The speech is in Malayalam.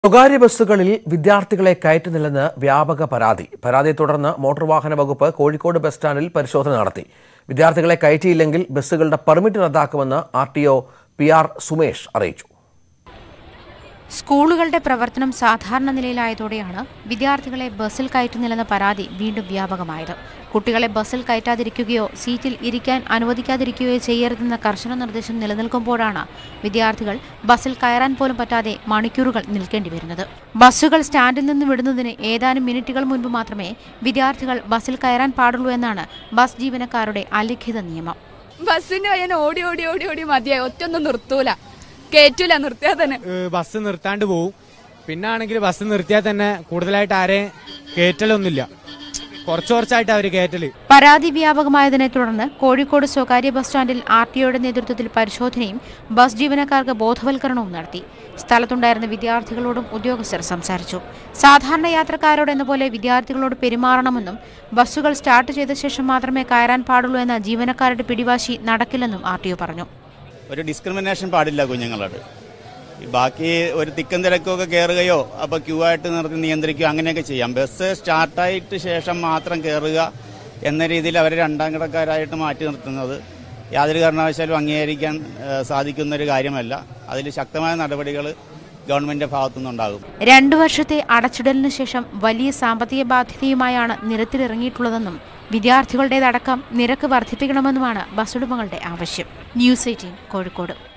സ്വകാര്യ ബസ്സുകളിൽ വിദ്യാർത്ഥികളെ കയറ്റുന്നില്ലെന്ന് വ്യാപക പരാതി പരാതിയെ തുടർന്ന് മോട്ടോർ വാഹന വകുപ്പ് കോഴിക്കോട് ബസ് സ്റ്റാൻഡിൽ പരിശോധന നടത്തി വിദ്യാർത്ഥികളെ കയറ്റിയില്ലെങ്കിൽ ബസ്സുകളുടെ പെർമിറ്റ് റദ്ദാക്കുമെന്ന് R T O P R Sumesh അറിയിച്ചു സ്കൂളുകളുടെ പ്രവർത്തനം സാധാരണ നിലയിലായതോടെയാണ് വിദ്യാർത്ഥികളെ ബസ്സിൽ കയറ്റുന്നില്ലെന്ന പരാതി വീണ്ടും വ്യാപകമായത് കുട്ടികളെ ബസ്സിൽ കയറ്റാതിരിക്കുകയോ സീറ്റിൽ ഇരിക്കാൻ അനുവദിക്കാതിരിക്കുകയോ ചെയ്യരുതെന്ന കർശന നിർദ്ദേശം നിലനിൽക്കുമ്പോഴാണ് വിദ്യാർത്ഥികൾ ബസ്സിൽ കയറാൻ പോലും പറ്റാതെ മണിക്കൂറുകൾ നിൽക്കേണ്ടി വരുന്നത് ബസ്സുകൾ സ്റ്റാൻഡിൽ നിന്ന് വിടുന്നതിന് ഏതാനും മിനിറ്റുകൾ മുൻപ് മാത്രമേ വിദ്യാർത്ഥികൾ ബസ്സിൽ കയറാൻ പാടുള്ളൂ എന്നാണ് ബസ് ജീവനക്കാരുടെ അലിഖിത നിയമം ബസ്സിന് പയ്യൻ ഓടി ഓടി ഓടി ഓടി മതിയായി ഒറ്റൊന്നും നിർത്തൂല കേറ്റൂല നിർത്തിയാൽ തന്നെ ഏഹ് ബസ് നിർത്താണ്ട് പോവും പിന്നെ ആണെങ്കിൽ ബസ് നിർത്തിയാൽ തന്നെ കൂടുതലായിട്ട് ആരെയും കയറ്റലൊന്നുമില്ല കുറച്ച് കുറച്ചായിട്ട് അവർ കയറ്റല് പരാതി വ്യാപകമായതിനെ തുടർന്ന് കോഴിക്കോട് സ്വകാര്യ ബസ് സ്റ്റാൻഡിൽ ആർ ടിഒയുടെ നേതൃത്വത്തിൽ പരിശോധനയും ബസ് ജീവനക്കാർക്ക് ബോധവൽക്കരണവും നടത്തി സ്ഥലത്തുണ്ടായിരുന്ന വിദ്യാർത്ഥികളോടും ഉദ്യോഗസ്ഥർ സംസാരിച്ചു സാധാരണ യാത്രക്കാരോടെന്ന പോലെ വിദ്യാർത്ഥികളോട് പെരുമാറണമെന്നും ബസ്സുകൾ സ്റ്റാർട്ട് ചെയ്ത ശേഷം മാത്രമേ കയറാൻ പാടുള്ളൂ എന്ന ജീവനക്കാരുടെ പിടിവാശി നടക്കില്ലെന്നും ആർ പറഞ്ഞു ഒരു ഡിസ്ക്രിമിനേഷൻ പാടില്ല കുഞ്ഞുങ്ങളോട് ഈ ബാക്കി ഒരു തിക്കും തിരക്കൊക്കെ കയറുകയോ അപ്പോൾ ക്യൂ ആയിട്ട് നിർത്തി നിയന്ത്രിക്കുകയോ അങ്ങനെയൊക്കെ ചെയ്യാം ബസ് സ്റ്റാർട്ടായിട്ട് ശേഷം മാത്രം കയറുക എന്ന രീതിയിൽ അവരെ രണ്ടാം കിടക്കാരായിട്ട് മാറ്റി നിർത്തുന്നത് യാതൊരു കാരണവശാലും അംഗീകരിക്കാൻ ഏഹ്, സാധിക്കുന്ന ഒരു കാര്യമല്ല അതിൽ ശക്തമായ നടപടികൾ ഗവൺമെന്റിന്റെ ഭാഗത്തുനിന്നുണ്ടാകും രണ്ടു വർഷത്തെ അടച്ചിടലിനു ശേഷം വലിയ സാമ്പത്തിക ബാധ്യതയുമായാണ് നിരത്തിലിറങ്ങിയിട്ടുള്ളതെന്നും വിദ്യാർത്ഥികളുടേതടക്കം നിരക്ക് വർദ്ധിപ്പിക്കണമെന്നുമാണ് ബസ് ഉടമകളുടെ ആവശ്യം ന്യൂസ് എയ്റ്റീൻ കോഴിക്കോട്